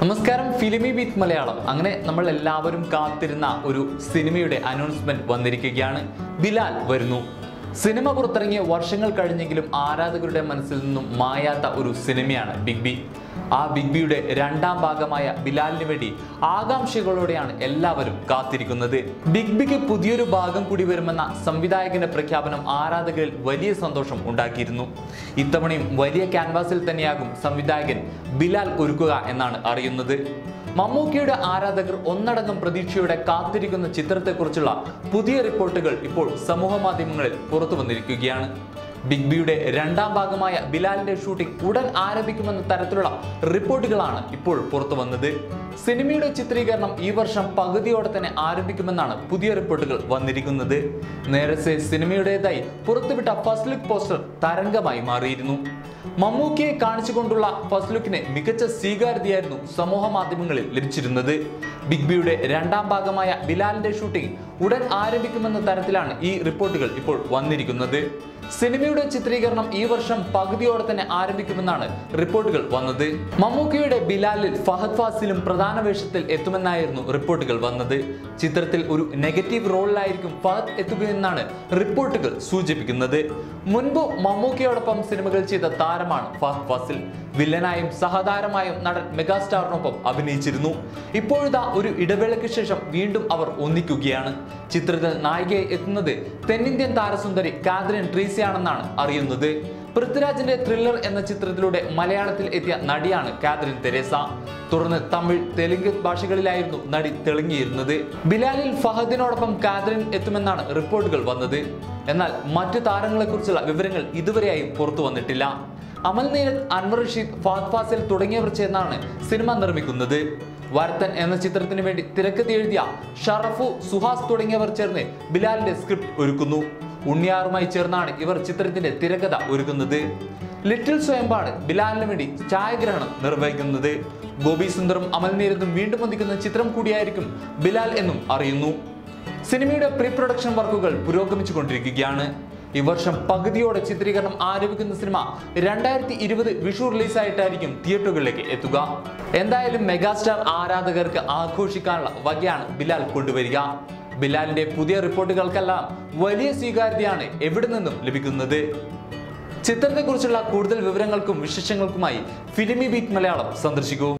നമസ്കാരം ഫിലിമി ബീറ്റ് മലയാളം അങ്ങനെ നമ്മൾ എല്ലാവരും കാത്തിരുന്ന ഒരു സിനിമയുടെ അനൗൺസ്മെന്റ് വന്നിരിക്കുകയാണ് ബിലാൽ വരുന്നു സിനിമ പുറത്തിറങ്ങിയ വർഷങ്ങൾ കഴിഞ്ഞെങ്കിലും ആരാധകരുടെ മനസ്സിൽ നിന്നും മായാത്ത ഒരു സിനിമയാണ് ബിഗ് ബി ആ ബിഗ് ബിയുടെ രണ്ടാം ഭാഗമായ ബിലാലിന് വേണ്ടി ആകാംക്ഷകളോടെയാണ് എല്ലാവരും കാത്തിരിക്കുന്നത് ബിഗ് ബിക്ക് പുതിയൊരു ഭാഗം കൂടി വരുമെന്ന സംവിധായകന്റെ പ്രഖ്യാപനം ആരാധകരിൽ വലിയ സന്തോഷം ഉണ്ടാക്കിയിരുന്നു ഇത്തവണയും വലിയ ക്യാൻവാസിൽ തന്നെയാകും സംവിധായകൻ ബിലാൽ ഒരുക്കുക എന്നാണ് അറിയുന്നത് മമ്മൂക്കിയുടെ ആരാധകർ ഒന്നടങ്കം പ്രതീക്ഷയോടെ കാത്തിരിക്കുന്ന ചിത്രത്തെക്കുറിച്ചുള്ള പുതിയ റിപ്പോർട്ടുകൾ ഇപ്പോൾ സമൂഹ മാധ്യമങ്ങളിൽ പുറത്തു വന്നിരിക്കുകയാണ് ബിഗ് ബിയുടെ രണ്ടാം ഭാഗമായ ബിലാലിന്റെ ഷൂട്ടിംഗ് ഉടൻ ആരംഭിക്കുമെന്ന തരത്തിലുള്ള റിപ്പോർട്ടുകളാണ് ഇപ്പോൾ പുറത്തു വന്നത് സിനിമയുടെ ചിത്രീകരണം ഈ വർഷം പകുതിയോടെ തന്നെ ആരംഭിക്കുമെന്നാണ് പുതിയ റിപ്പോർട്ടുകൾ വന്നിരിക്കുന്നത് നേരത്തെ സിനിമയുടേതായി പുറത്തുവിട്ട ഫസ്റ്റ് ലുക്ക് പോസ്റ്റർ തരംഗമായി മാറിയിരുന്നു മമ്മൂക്കിയെ കാണിച്ചുകൊണ്ടുള്ള ഫസ്റ്റ് ലുക്കിന് മികച്ച സ്വീകാര്യതയായിരുന്നു സമൂഹ മാധ്യമങ്ങളിൽ ലഭിച്ചിരുന്നത് ബിഗ് ബിയുടെ രണ്ടാം ഭാഗമായ ബിലാലിന്റെ ഷൂട്ടിംഗ് ഉടൻ ആരംഭിക്കുമെന്ന തരത്തിലാണ് ഈ റിപ്പോർട്ടുകൾ ഇപ്പോൾ വന്നിരിക്കുന്നത് സിനിമയുടെ ചിത്രീകരണം ഈ വർഷം പകുതിയോടെ തന്നെ ആരംഭിക്കുമെന്നാണ് റിപ്പോർട്ടുകൾ വന്നത് മമ്മൂക്കിയുടെ ബിലാലിൽ ഫഹദ് ഫാസിലും പ്രധാന വേഷത്തിൽ എത്തുമെന്നായിരുന്നു റിപ്പോർട്ടുകൾ വന്നത് ചിത്രത്തിൽ ഒരു നെഗറ്റീവ് റോളിലായിരിക്കും ഫഹദ് എത്തുകയെന്നാണ് റിപ്പോർട്ടുകൾ സൂചിപ്പിക്കുന്നത് മുൻപ് മമ്മൂക്കിയോടൊപ്പം സിനിമകൾ ചെയ്ത താരമാണ് ഫഹദ് ഫാസിൽ വില്ലനായും സഹതാരമായും നടൻ മെഗാസ്റ്റാറിനൊപ്പം അഭിനയിച്ചിരുന്നു ഇപ്പോഴിതാ ഒരു ഇടവേളയ്ക്ക് ശേഷം വീണ്ടും അവർ ഒന്നിക്കുകയാണ് ചിത്രത്തിൽ നായികയായി എത്തുന്നത് തെന്നിന്ത്യൻ താരസുന്ദരി കാതറിൻ ട്രീസിയാണെന്നാണ് അറിയുന്നത് പൃഥ്വിരാജിന്റെ ത്രില്ലർ എന്ന ചിത്രത്തിലൂടെ മലയാളത്തിൽ എത്തിയ നടിയാണ് കാതറിൻ തെരേസ തുടർന്ന് തമിഴ് തെലുങ്ക് ഭാഷകളിലായിരുന്നു നടി തെളിങ്ങിയിരുന്നത് ബിലാലിൽ ഫഹദിനോടൊപ്പം കാതറിൻ എത്തുമെന്നാണ് റിപ്പോർട്ടുകൾ വന്നത് എന്നാൽ മറ്റു താരങ്ങളെക്കുറിച്ചുള്ള വിവരങ്ങൾ ഇതുവരെയായും പുറത്തു വന്നിട്ടില്ല അമൽ നീരത് അൻവർ റഷീദ് ഫഹദ് ഫാസിൽ തുടങ്ങിയവർ ചേർന്നാണ് സിനിമ നിർമ്മിക്കുന്നത് വരത്തൻ എന്ന ചിത്രത്തിന് വേണ്ടി തിരക്കഥ എഴുതിയ ഷറഫു സുഹാസ് തുടങ്ങിയവർ ചേർന്ന് ബിലാലിന്റെ സ്ക്രിപ്റ്റ് ഒരുക്കുന്നു ഉണ്ണിയാറുമായി ചേർന്നാണ് ഇവർ ചിത്രത്തിന്റെ തിരക്കഥ ഒരുക്കുന്നത് ലിറ്റിൽ സ്വയംപാട് ബിലാലിന് വേണ്ടി ഛായാഗ്രഹണം നിർവഹിക്കുന്നത് ഗോപി സുന്ദറും അമൽ നീരതും വീണ്ടും ഒന്നിക്കുന്ന ചിത്രം കൂടിയായിരിക്കും ബിലാൽ എന്നും അറിയുന്നു സിനിമയുടെ പ്രീ പ്രൊഡക്ഷൻ വർക്കുകൾ പുരോഗമിച്ചുകൊണ്ടിരിക്കുകയാണ് ഈ വർഷം പകുതിയോടെ ചിത്രീകരണം ആരംഭിക്കുന്ന സിനിമ രണ്ടായിരത്തി ഇരുപത് വിഷു റിലീസായിട്ടായിരിക്കും തിയേറ്ററുകളിലേക്ക് എത്തുക എന്തായാലും മെഗാസ്റ്റാർ ആരാധകർക്ക് ആഘോഷിക്കാനുള്ള വകയാണ് ബിലാൽ കൊണ്ടുവരിക ബിലാലിന്റെ പുതിയ റിപ്പോർട്ടുകൾക്കെല്ലാം വലിയ സ്വീകാര്യതയാണ് എവിടെ നിന്നും ലഭിക്കുന്നത് ചിത്രത്തെക്കുറിച്ചുള്ള കൂടുതൽ വിവരങ്ങൾക്കും വിശേഷങ്ങൾക്കുമായി ഫിലിമി ബീറ്റ് മലയാളം സന്ദർശിക്കൂ